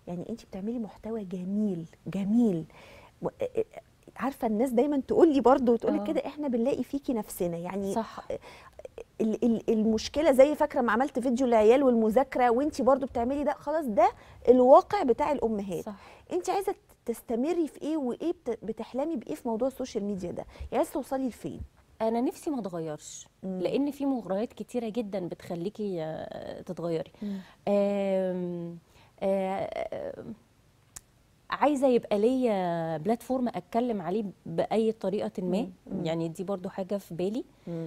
يعني انت بتعملي محتوى جميل جميل م- عارفه الناس دايما تقول لي برضه وتقول لي آه. كده احنا بنلاقي فيكي نفسنا يعني صح ال- ال- المشكله زي فاكره ما عملت فيديو للعيال والمذاكره وانت برضو بتعملي ده خلاص ده الواقع بتاع الامهات صح انت عايزه تستمري في ايه وايه بت- بتحلمي بايه في موضوع السوشيال ميديا ده يعني عايزه توصلي لفين انا نفسي ما اتغيرش مم. لان في مغريات كتيره جدا بتخليكي آه، تتغيري آم، آه، آم، عايزه يبقى ليا بلاتفورم اتكلم عليه باي طريقه ما مم. يعني دي برضو حاجه في بالي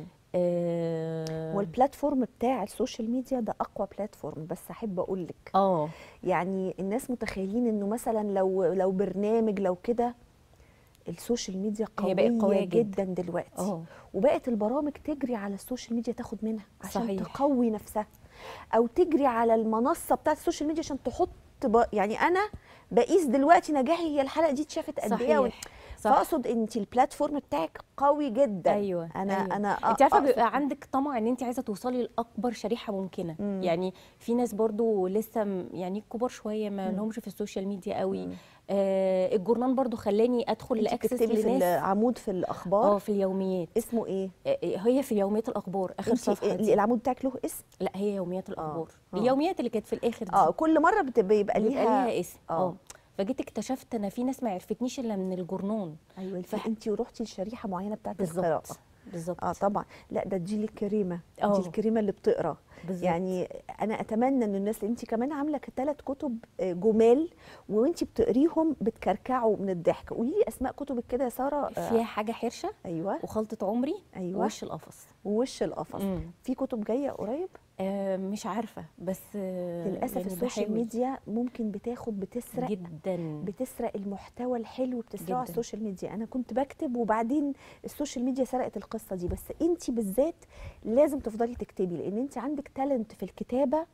اه والبلاتفورم بتاع السوشيال ميديا ده اقوى بلاتفورم بس احب اقول لك اه يعني الناس متخيلين انه مثلا لو لو برنامج لو كده السوشيال ميديا قويه, هي بقت قوية جدا, جداً. دلوقتي اه وبقت البرامج تجري على السوشيال ميديا تاخد منها عشان صحيح. تقوي نفسها او تجري على المنصه بتاعت السوشيال ميديا عشان تحط ب... يعني انا بقيس دلوقتي نجاحي هي الحلقه دي اتشافت قد ايه صحيح صح فاقصد انت البلاتفورم بتاعك قوي جدا ايوه انا أيوة. انا انت عارفه أقصد بيبقى عندك طمع ان انت عايزه توصلي لاكبر شريحه ممكنه مم. يعني في ناس برضو لسه م- يعني كبار شويه ما مم. لهمش في السوشيال ميديا قوي مم. آه الجورنال برضو خلاني ادخل انت لاكسس بتكتبي في لناس العمود في اه الاخبار في اليوميات اسمه ايه آه، هي في يوميات الاخبار اخر انت صفحه دي. العمود بتاعك له اسم لا هي يوميات الاخبار آه. اليوميات اللي كانت في الاخر دي اه كل مره بت- بيبقى بيبقى ليها ليها اسم آه. اه فجيت اكتشفت انا في ناس ما عرفتنيش الا من الجورنان ايوه ف- انت ورحتي لشريحه معينه بتاعت القراءه بالظبط بالظبط اه طبعا لا ده دي الكريمه آه. دي الكريمه اللي بتقرا بالظبط. يعني انا اتمنى ان الناس انت كمان عامله ثلاث كتب آه، جمال وانت بتقريهم بتكركعوا من الضحك قولي لي اسماء كتبك كده يا ساره آه، فيها حاجه حرشه ايوه وخلطه عمري ايوه ووش القفص ووش القفص مم. في كتب جايه قريب آه مش عارفه بس آه للاسف يعني السوشيال بحاول ميديا ممكن بتاخد بتسرق جدا بتسرق المحتوى الحلو بتسرقه على جداً. السوشيال ميديا انا كنت بكتب وبعدين السوشيال ميديا سرقت القصه دي بس انت بالذات لازم تفضلي تكتبي لان انت عندك تالنت في الكتابه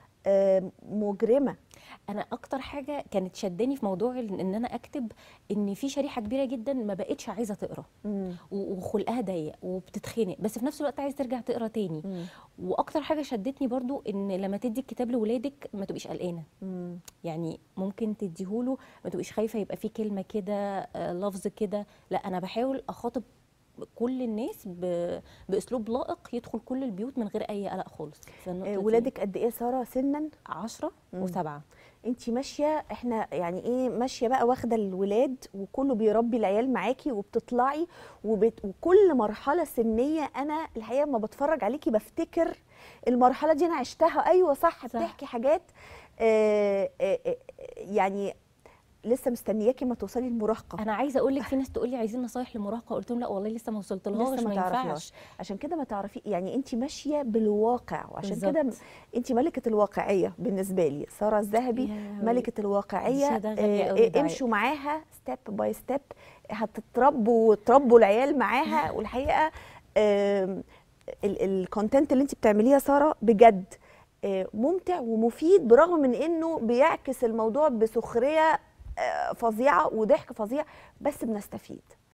آه، مجرمه انا اكتر حاجه كانت شداني في موضوع ال- ان انا اكتب ان في شريحه كبيره جدا ما بقتش عايزه تقرا و- وخلقها ضيق وبتتخنق بس في نفس الوقت عايز ترجع تقرا تاني واكتر حاجه شدتني برضو ان لما تدي الكتاب لولادك ما تبقيش قلقانه مم. يعني ممكن تديهوله ما تبقيش خايفه يبقى فيه كلمه كده آه، لفظ كده لا انا بحاول اخاطب كل الناس ب... باسلوب لائق يدخل كل البيوت من غير اي قلق خالص في النقطة آه، دي. ولادك قد ايه ساره سنا عشرة مم. وسبعة انت ماشيه احنا يعني ايه ماشيه بقى واخده الولاد وكله بيربي العيال معاكي وبتطلعي وبت... وكل مرحله سنيه انا الحقيقه لما بتفرج عليكي بفتكر المرحله دي انا عشتها ايوه صح, صح. بتحكي حاجات آه آه آه يعني لسه مستنياكي ما توصلي المراهقه انا عايزه اقول لك في ناس تقول لي عايزين نصايح لمراهقه قلت لهم لا والله لسه ما وصلت لهاش لسه ما ما ينفعش تعرفيهاش عشان كده ما تعرفي يعني انت ماشيه بالواقع وعشان كده بالظبط. انت ملكه الواقعيه بالنسبه لي ساره الذهبي يا لهوي. ملكه الواقعيه شهادة غالية آه، قوي آه، دعاء. امشوا معاها ستيب باي ستيب هتتربوا تربوا العيال معاها والحقيقه الكونتنت اللي انت بتعمليه يا ساره بجد آه، ممتع ومفيد برغم من انه بيعكس الموضوع بسخريه آه، فظيعه وضحك فظيع بس بنستفيد